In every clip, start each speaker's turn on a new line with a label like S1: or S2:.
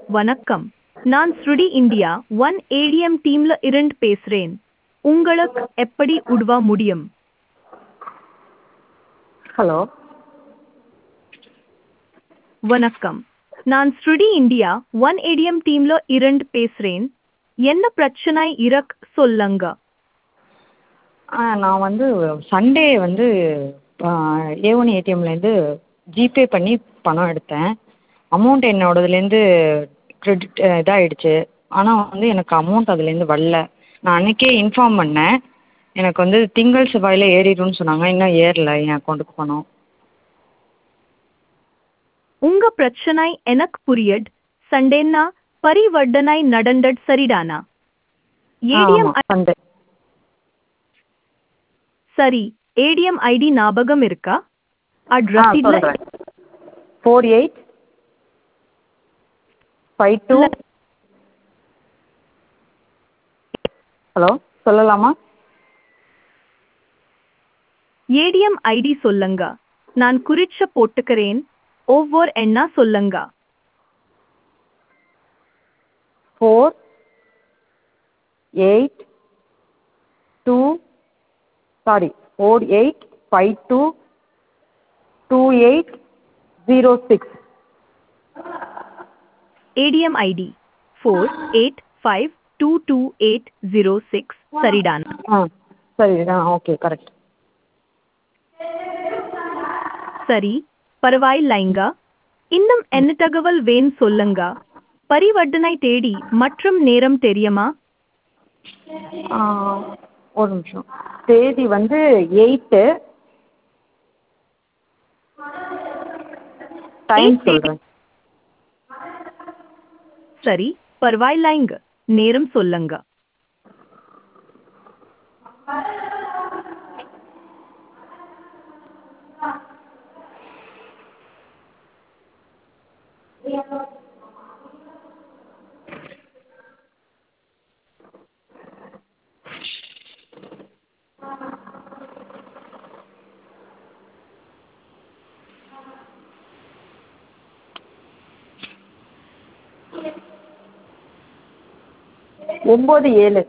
S1: வணக்கம் நான் ஸ்ருடி இந்தியா ஒன் ஏடிஎம் டீம்ல இருந்து பேசுறேன் உங்களுக்கு எப்படி உதவ முடியும்
S2: ஹலோ
S1: வணக்கம் நான் ஸ்ருடி இந்தியா ஒன் ஏடிஎம் டீம்ல இருந்து பேசுறேன் என்ன பிரச்சனை இருக்கு சொல்லுங்க
S2: ஆ நான் வந்து சண்டே வந்து ஏ ஒன் ஏடிஎம்லேருந்து ஜிபே பண்ணி பணம் எடுத்தேன் அமௌண்ட் என்னோடதுலேருந்து க்ரெடிட் இதாகிடுச்சு ஆனால் வந்து எனக்கு அமௌண்ட் அதுலேருந்து வரல நான் அன்றைக்கே இன்ஃபார்ம் பண்ணேன் எனக்கு வந்து திங்கள் செவ்வாயில் ஏறிடும்னு சொன்னாங்க இன்னும் ஏறல என் அக்கௌண்ட்டுக்கு பணம்
S1: உங்க பிரச்சனை எனக்கு புரியுது சண்டேன்னா பரிவர்த்தனை நடந்தது சரிதானா ஏடிஎம்
S2: ஆமாம் சண்டே
S1: சரி ஏடிஎம் ஐடி ஞாபகம் இருக்கா
S2: ஆ
S1: அட்ரஸ் இல்ல
S2: சொல்கிறேன் four eight five two hello சொல்லலாமா
S1: ஏடிஎம் ஐடி சொல்லுங்க நான் குறிச்ச போட்டுக்கிறேன் ஒவ்வொரு எண்ணா சொல்லுங்க
S2: four eight two sorry four eight five two two eight zero six
S1: ATM ID four eight five two two eight zero six சரிடானா
S2: ஆ சரி ஆ ஓகே கரெக்ட்
S1: சரி பரவாயில்லைங்க இன்னும் என்ன தகவல் வேன் சொல்லுங்க பரிவர்த்தனை தேடி மற்றும் நேரம் தெரியுமா
S2: ஆ, ஒரு நிமிஷம் தேதி வந்து எயிட்டு டைம்
S1: Eight தேதி.
S2: சொல்கிறேன்
S1: சரி பரவாயில்லைங்க நேரம் சொல்லுங்க
S2: ஒம்பது ஏழு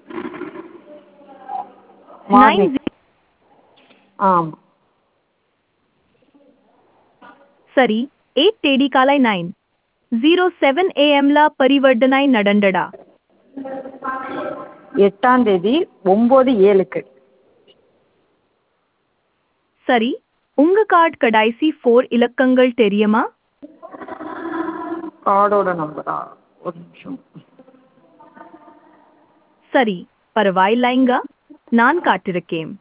S1: நைன்
S2: மார்னிங் ஆமாம்
S1: சரி எயிட் தேதி காலை நைன் ஜீரோ செவன் ஏஎம்ல பரிவர்த்தனை நடந்தடா
S2: எட்டாம் தேதி ஒம்பது ஏழுக்கு
S1: சரி உங்க கார்டு கடைசி ஃபோர் இலக்கங்கள் தெரியுமா
S2: கார்டோட நம்பரா ஒரு நிமிஷம்
S1: சரி பரவாயில்லைங்க நான் காட்டிருக்கேன்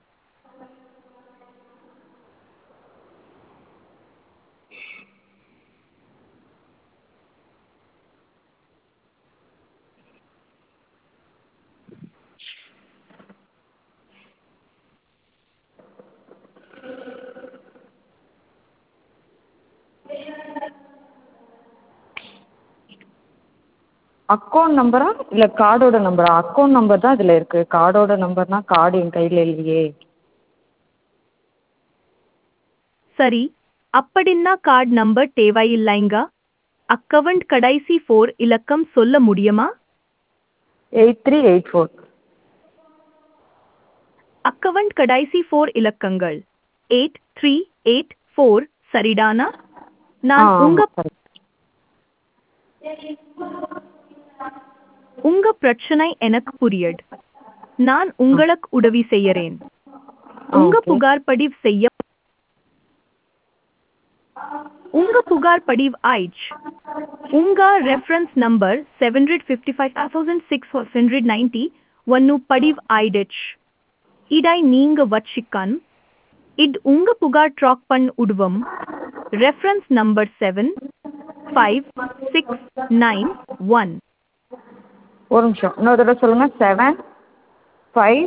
S2: அக்கௌண்ட் நம்பரா இல்லை கார்டோட நம்பரா அக்கௌண்ட் நம்பர் தான் இதில் இருக்குது கார்டோட நம்பர்னால் கார்டு என் கையில் இல்லையே
S1: சரி அப்படின்னா கார்டு நம்பர் தேவையில்லைங்க அக்கவுண்ட் கடைசி ஃபோர் இலக்கம் சொல்ல முடியுமா
S2: eight three eight four
S1: account கடைசி ஃபோர் இலக்கங்கள் எயிட் த்ரீ எயிட் ஃபோர் சரிடானா நான் உங்க
S2: கரெக்ட்
S1: உங்க பிரச்சனை எனக்கு புரியுது நான் உங்களுக்கு உதவி செய்யறேன் உங்க
S2: Okay.
S1: புகார் பதிவு செய்ய உங்க புகார் பதிவு ஆயிடுச்சு உங்க reference number seven hundred fifty five thousand six hundred ninety ஒன்னு பதிவு ஆயிடுச்சு இதை நீங்க வச்சிக்கன் இது உங்க புகார் ட்ராக் பண்ண உடுவம் reference number seven five six nine one
S2: ஒரு நிமிஷம் இன்னொரு தடவை சொல்லுங்கள் seven five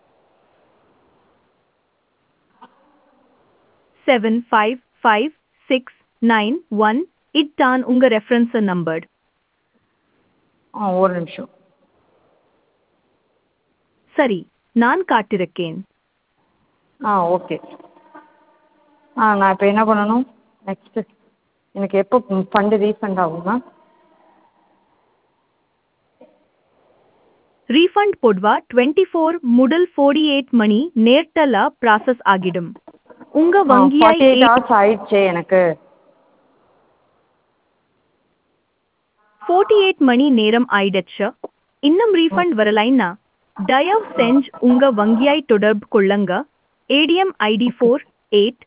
S1: seven five five six nine one இட்டான் உங்க ரெஃபரன்ஸ் நம்பர்
S2: ஆ ஒரு நிமிஷம்
S1: சரி நான் காட்டிருக்கேன்
S2: ஆ ஓகே ஆ நான் இப்போ என்ன பண்ணணும் நெக்ஸ்ட்டு எனக்கு எப்போ ஃபண்டு ரீஃபண்ட் ஆகுமா
S1: ரீஃபண்ட் போடுவா டுவெண்ட்டி ஃபோர் முதல் ஃபோர்டி எயிட் மணி நேர்த்தல ப்ராசஸ் ஆகிடும் உங்க
S2: ஃபார்ட்டி
S1: வங்கியாய்
S2: எயிட் ஹவர்ஸ் ஆயிடுச்சே எனக்கு
S1: ஃபோர்ட்டி எயிட் மணி நேரம் ஆயிடுச்சு இன்னும் ரீஃபண்ட் வரலைன்னா தயவு செஞ்சு உங்க வங்கியாய் தொடர்பு கொள்ளுங்க ATM ID four eight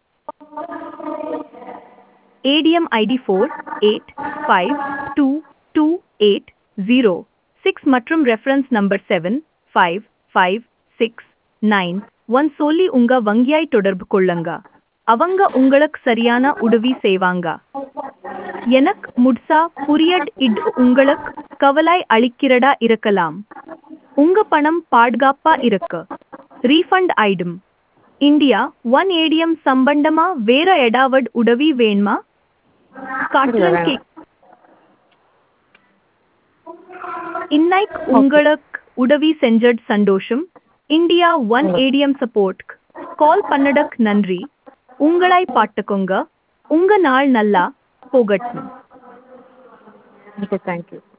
S1: ATM ID four eight five two two eight zero six மற்றும் reference number seven five five six nine one சொல்லி உங்க வங்கியாய் தொடர்பு கொள்ளுங்க அவங்க உங்களுக்கு சரியான உதவி செய்வாங்க எனக்கு முட்சா புரியட் இட் உங்களுக்கு கவலை அளிக்கிறதா இருக்கலாம் உங்க பணம் பாதுகாப்பா இருக்கு ரீஃபண்ட் ஆயிடும் இந்தியா ஒன் ஏடிஎம் சம்பந்தமா வேற ஏதாவது உதவி வேணுமா காட்டுறேன்
S2: வேணாம்.
S1: கேக் இன்னைக்கு உங்களுக்கு உதவி செஞ்சது சந்தோஷம் India one ATM support call பண்ணடக் நன்றி உங்களை பாட்டுக்கோங்க உங்க நாள் நல்லா போகட்டும்
S2: ஓகே தேங்க்யூ